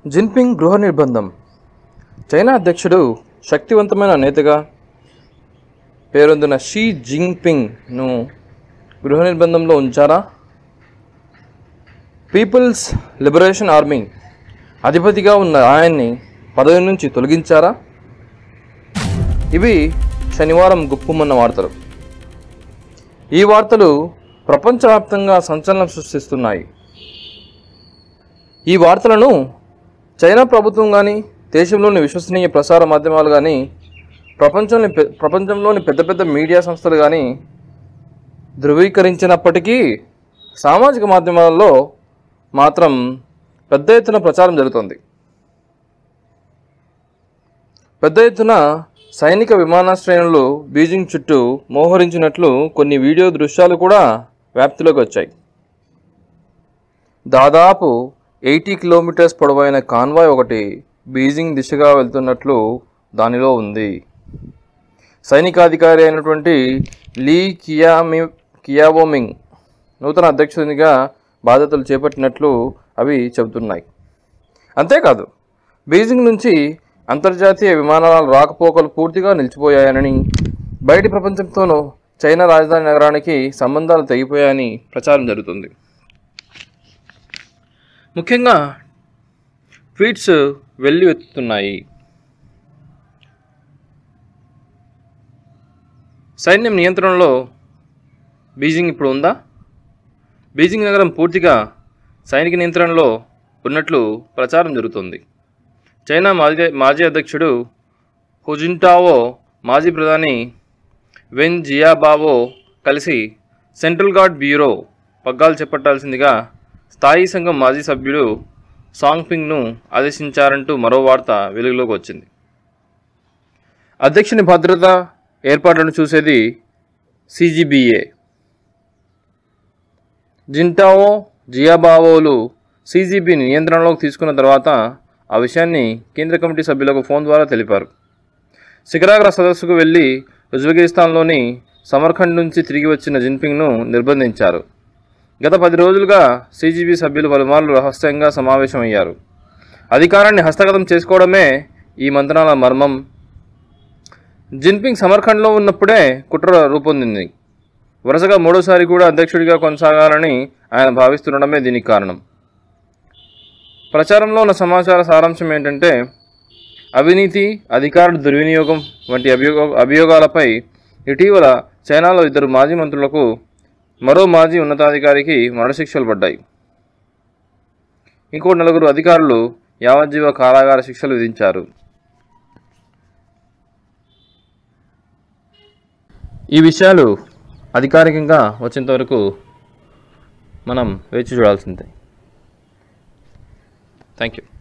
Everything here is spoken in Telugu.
జిన్పింగ్ గృహ నిర్బంధం చైనా అధ్యక్షుడు శక్తివంతమైన నేతగా పేరొందిన షీ జిన్పింగ్ను గృహ నిర్బంధంలో ఉంచారా పీపుల్స్ లిబరేషన్ ఆర్మీ అధిపతిగా ఉన్న ఆయన్ని పదవి నుంచి తొలగించారా ఇవి శనివారం గుప్పుమన్న వార్తలు ఈ వార్తలు ప్రపంచవ్యాప్తంగా సంచలనం సృష్టిస్తున్నాయి ఈ వార్తలను చైనా ప్రభుత్వం కానీ దేశంలోని విశ్వసనీయ ప్రసార మాధ్యమాలు కానీ ప్రపంచంలోని పె- ప్రపంచంలోని పెద్ద పెద్ద మీడియా సంస్థలు కానీ ధృవీకరించినప్పటికీ సామాజిక మాధ్యమాలలో మాత్రం పెద్ద ఎత్తున ప్రచారం జరుగుతుంది పెద్ద ఎత్తున సైనిక విమానాశ్రయంలో బీజింగ్ చుట్టూ మోహరించినట్లు కొన్ని వీడియో దృశ్యాలు కూడా వ్యాప్తిలోకి వచ్చాయి దాదాపు ఎయిటీ కిలోమీటర్స్ పొడవైన కాన్వాయ్ ఒకటి బీజింగ్ దిశగా వెళ్తున్నట్లు దానిలో ఉంది సైనికాధికారి అయినటువంటి లీ కియామి కియావోమింగ్ నూతన అధ్యక్షునిగా బాధ్యతలు చేపట్టినట్లు అవి చెబుతున్నాయి అంతేకాదు బీజింగ్ నుంచి అంతర్జాతీయ విమానాల రాకపోకలు పూర్తిగా నిలిచిపోయాయని బయటి ప్రపంచంతోనూ చైనా రాజధాని నగరానికి సంబంధాలు తెగిపోయాయని ప్రచారం జరుగుతుంది ముఖ్యంగా ట్వీట్స్ వెల్లువెత్తుతున్నాయి సైన్యం నియంత్రణలో బీజింగ్ ఇప్పుడు ఉందా బీజింగ్ నగరం పూర్తిగా సైనిక నియంత్రణలో ఉన్నట్లు ప్రచారం జరుగుతుంది చైనా మాజీ మాజీ అధ్యక్షుడు హుజింటావో మాజీ ప్రధాని వెన్ జియాబావో కలిసి సెంట్రల్ గార్డ్ బ్యూరో పగ్గాలు చేపట్టాల్సిందిగా స్థాయి సంఘం మాజీ సభ్యుడు సాంగ్పింగ్ను ఆదేశించారంటూ మరో వార్త వెలుగులోకి వచ్చింది అధ్యక్షుని భద్రత ఏర్పాట్లను చూసేది సిజిబిఏ జింటావో జియాబావోలు సీజీబీ నియంత్రణలోకి తీసుకున్న తర్వాత ఆ విషయాన్ని కేంద్ర కమిటీ సభ్యులకు ఫోన్ ద్వారా తెలిపారు శిఖరాగ్ర సదస్సుకు వెళ్లి ఉజ్బెకిస్తాన్లోని సమర్ఖండ్ నుంచి తిరిగి వచ్చిన జిన్పింగ్ను నిర్బంధించారు గత పది రోజులుగా సీజీబీ సభ్యులు పలుమార్లు రహస్యంగా సమావేశమయ్యారు అధికారాన్ని హస్తగతం చేసుకోవడమే ఈ మంత్రాల మర్మం జిన్పింగ్ సమర్ఖండ్లో ఉన్నప్పుడే కుట్ర రూపొందింది వరుసగా మూడోసారి కూడా అధ్యక్షుడిగా కొనసాగాలని ఆయన భావిస్తుండడమే దీనికి కారణం ప్రచారంలో ఉన్న సమాచార సారాంశం ఏంటంటే అవినీతి అధికారుల దుర్వినియోగం వంటి అభియోగ అభియోగాలపై ఇటీవల చైనాలో ఇద్దరు మాజీ మంత్రులకు మరో మాజీ ఉన్నతాధికారికి మరణశిక్షలు పడ్డాయి ఇంకో నలుగురు అధికారులు యావజ్జీవ కారాగార శిక్షలు విధించారు ఈ విషయాలు అధికారికంగా వచ్చేంత వరకు మనం వేచి చూడాల్సిందే థ్యాంక్ యూ